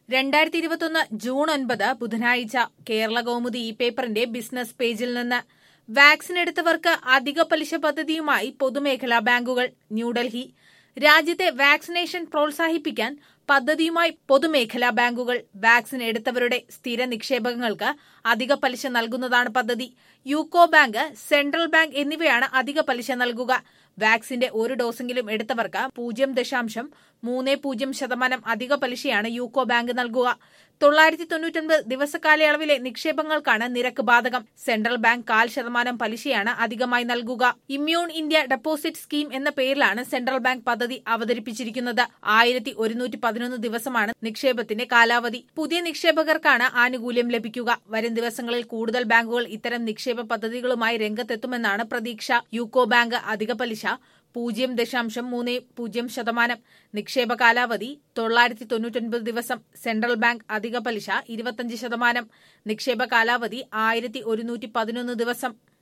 രണ്ടായിരത്തി ഇരുപത്തൊന്ന് ജൂൺ ഒൻപത് ബുധനാഴ്ച കേരള കൗമുദി ഇ പേപ്പറിന്റെ ബിസിനസ് പേജിൽ നിന്ന് വാക്സിൻ എടുത്തവർക്ക് അധിക പലിശ പദ്ധതിയുമായി പൊതുമേഖലാ ബാങ്കുകൾ ന്യൂഡൽഹി രാജ്യത്തെ വാക്സിനേഷൻ പ്രോത്സാഹിപ്പിക്കാൻ പദ്ധതിയുമായി പൊതുമേഖലാ ബാങ്കുകൾ വാക്സിൻ എടുത്തവരുടെ സ്ഥിര നിക്ഷേപങ്ങൾക്ക് അധിക പലിശ നൽകുന്നതാണ് പദ്ധതി യൂക്കോ ബാങ്ക് സെൻട്രൽ ബാങ്ക് എന്നിവയാണ് അധിക പലിശ നൽകുക വാക്സിന്റെ ഒരു ഡോസെങ്കിലും എടുത്തവർക്ക് പൂജ്യം ദശാംശം മൂന്ന് പൂജ്യം ശതമാനം അധിക പലിശയാണ് യൂക്കോ ബാങ്ക് നൽകുക തൊള്ളായിരത്തി തൊണ്ണൂറ്റൊൻപത് ദിവസ കാലയളവിലെ നിക്ഷേപങ്ങൾക്കാണ് നിരക്ക് ബാധകം സെൻട്രൽ ബാങ്ക് കാൽ ശതമാനം പലിശയാണ് അധികമായി നൽകുക ഇമ്മ്യൂൺ ഇന്ത്യ ഡെപ്പോസിറ്റ് സ്കീം എന്ന പേരിലാണ് സെൻട്രൽ ബാങ്ക് പദ്ധതി അവതരിപ്പിച്ചിരിക്കുന്നത് ആയിരത്തി ഒരുന്നൂറ്റി പതിനൊന്ന് ദിവസമാണ് നിക്ഷേപത്തിന്റെ കാലാവധി പുതിയ നിക്ഷേപകർക്കാണ് ആനുകൂല്യം ലഭിക്കുക വരും ദിവസങ്ങളിൽ കൂടുതൽ ബാങ്കുകൾ ഇത്തരം നിക്ഷേപ പദ്ധതികളുമായി രംഗത്തെത്തുമെന്നാണ് പ്രതീക്ഷ യൂക്കോ ബാങ്ക് അധിക പലിശ പൂജ്യം ദശാംശം മൂന്ന് പൂജ്യം ശതമാനം നിക്ഷേപ കാലാവധി തൊള്ളായിരത്തി തൊണ്ണൂറ്റൊൻപത് ദിവസം സെൻട്രൽ ബാങ്ക് അധിക പലിശ ഇരുപത്തിയഞ്ച് ശതമാനം നിക്ഷേപ കാലാവധി ആയിരത്തി ഒരുന്നൂറ്റി പതിനൊന്ന് ദിവസം